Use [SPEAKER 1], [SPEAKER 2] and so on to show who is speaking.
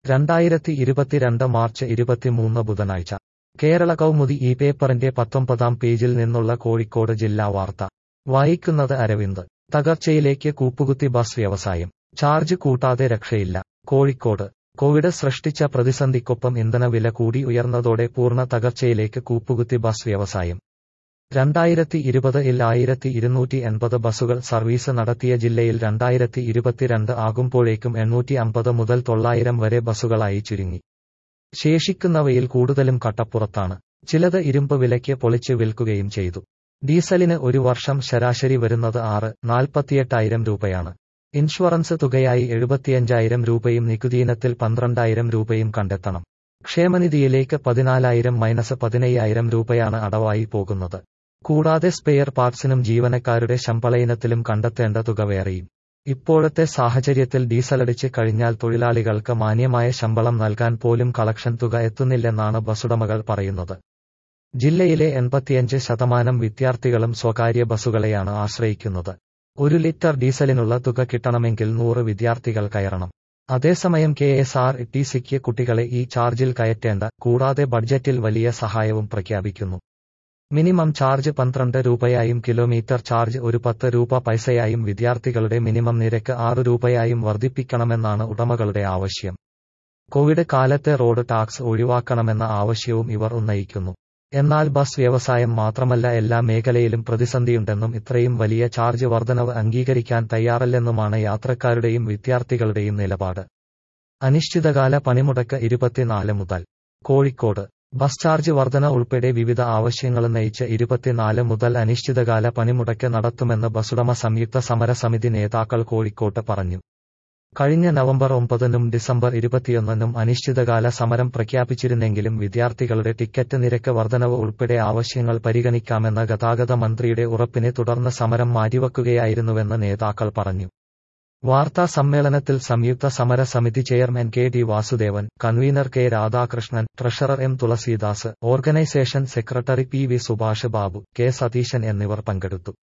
[SPEAKER 1] രണ്ടായിരത്തി ഇരുപത്തിരണ്ട് മാർച്ച് ഇരുപത്തിമൂന്ന് ബുധനാഴ്ച കേരള കൗമുദി ഈ പേപ്പറിന്റെ പത്തൊമ്പതാം പേജിൽ നിന്നുള്ള കോഴിക്കോട് ജില്ലാ വാർത്ത വായിക്കുന്നത് അരവിന്ദ് തകർച്ചയിലേക്ക് കൂപ്പുകുത്തി ബസ് വ്യവസായം ചാർജ് കൂട്ടാതെ രക്ഷയില്ല കോഴിക്കോട് കോവിഡ് സൃഷ്ടിച്ച പ്രതിസന്ധിക്കൊപ്പം ഇന്ധനവില കൂടി ഉയർന്നതോടെ പൂർണ്ണ തകർച്ചയിലേക്ക് കൂപ്പുകുത്തി ബസ് വ്യവസായം രണ്ടായിരത്തി ഇരുപത് ഇൽ ആയിരത്തി ഇരുന്നൂറ്റി എൺപത് ബസുകൾ സർവീസ് നടത്തിയ ജില്ലയിൽ രണ്ടായിരത്തി ഇരുപത്തിരണ്ട് ആകുമ്പോഴേക്കും എണ്ണൂറ്റി അമ്പത് മുതൽ തൊള്ളായിരം വരെ ബസുകളായി ചുരുങ്ങി ശേഷിക്കുന്നവയിൽ കൂടുതലും കട്ടപ്പുറത്താണ് ചിലത് ഇരുമ്പ് വിലയ്ക്ക് പൊളിച്ച് വിൽക്കുകയും ചെയ്തു ഡീസലിന് ഒരു വർഷം ശരാശരി വരുന്നത് ആറ് നാൽപ്പത്തിയെട്ടായിരം രൂപയാണ് ഇൻഷുറൻസ് തുകയായി എഴുപത്തിയഞ്ചായിരം രൂപയും നികുതിയിനത്തിൽ പന്ത്രണ്ടായിരം രൂപയും കണ്ടെത്തണം ക്ഷേമനിധിയിലേക്ക് പതിനാലായിരം മൈനസ് പതിനയ്യായിരം രൂപയാണ് അടവായി പോകുന്നത് കൂടാതെ സ്പെയർ പാർട്സിനും ജീവനക്കാരുടെ ശമ്പള ഇനത്തിലും കണ്ടെത്തേണ്ട തുക വേറെയും ഇപ്പോഴത്തെ സാഹചര്യത്തിൽ ഡീസലടിച്ച് കഴിഞ്ഞാൽ തൊഴിലാളികൾക്ക് മാന്യമായ ശമ്പളം നൽകാൻ പോലും കളക്ഷൻ തുക എത്തുന്നില്ലെന്നാണ് ബസുടമകൾ പറയുന്നത് ജില്ലയിലെ എൺപത്തിയഞ്ച് ശതമാനം വിദ്യാർത്ഥികളും സ്വകാര്യ ബസുകളെയാണ് ആശ്രയിക്കുന്നത് ഒരു ലിറ്റർ ഡീസലിനുള്ള തുക കിട്ടണമെങ്കിൽ നൂറ് വിദ്യാർത്ഥികൾ കയറണം അതേസമയം കെ എസ് ആർ ടി സിക്ക് കുട്ടികളെ ഈ ചാർജിൽ കയറ്റേണ്ട കൂടാതെ ബഡ്ജറ്റിൽ വലിയ സഹായവും പ്രഖ്യാപിക്കുന്നു മിനിമം ചാർജ് പന്ത്രണ്ട് രൂപയായും കിലോമീറ്റർ ചാർജ് ഒരു പത്ത് രൂപ പൈസയായും വിദ്യാർത്ഥികളുടെ മിനിമം നിരക്ക് ആറ് രൂപയായും വർദ്ധിപ്പിക്കണമെന്നാണ് ഉടമകളുടെ ആവശ്യം കോവിഡ് കാലത്തെ റോഡ് ടാക്സ് ഒഴിവാക്കണമെന്ന ആവശ്യവും ഇവർ ഉന്നയിക്കുന്നു എന്നാൽ ബസ് വ്യവസായം മാത്രമല്ല എല്ലാ മേഖലയിലും പ്രതിസന്ധിയുണ്ടെന്നും ഇത്രയും വലിയ ചാർജ് വർധനവ് അംഗീകരിക്കാൻ തയ്യാറല്ലെന്നുമാണ് യാത്രക്കാരുടെയും വിദ്യാർത്ഥികളുടെയും നിലപാട് അനിശ്ചിതകാല പണിമുടക്ക് ഇരുപത്തിനാല് മുതൽ കോഴിക്കോട് ബസ് ചാർജ് വർധന ഉൾപ്പെടെ വിവിധ ആവശ്യങ്ങൾ നയിച്ച് ഇരുപത്തിനാല് മുതൽ അനിശ്ചിതകാല പണിമുടക്ക് നടത്തുമെന്ന് ബസുടമ സംയുക്ത സമരസമിതി നേതാക്കൾ കോഴിക്കോട്ട് പറഞ്ഞു കഴിഞ്ഞ നവംബർ ഒമ്പതിനും ഡിസംബർ ഇരുപത്തിയൊന്നിനും അനിശ്ചിതകാല സമരം പ്രഖ്യാപിച്ചിരുന്നെങ്കിലും വിദ്യാർത്ഥികളുടെ ടിക്കറ്റ് നിരക്ക് വർധനവ് ഉൾപ്പെടെ ആവശ്യങ്ങൾ പരിഗണിക്കാമെന്ന ഗതാഗത മന്ത്രിയുടെ ഉറപ്പിനെ തുടർന്ന് സമരം മാറ്റിവെക്കുകയായിരുന്നുവെന്ന് നേതാക്കൾ പറഞ്ഞു വാർത്താ സമ്മേളനത്തിൽ സംയുക്ത സമര സമിതി chairman K D Vasudevan convener K Radhakrishnan treasurer M Thulasidas organisation secretary P V Subhash Babu K Satheesan എന്നിവർ പങ്കെടുത്തു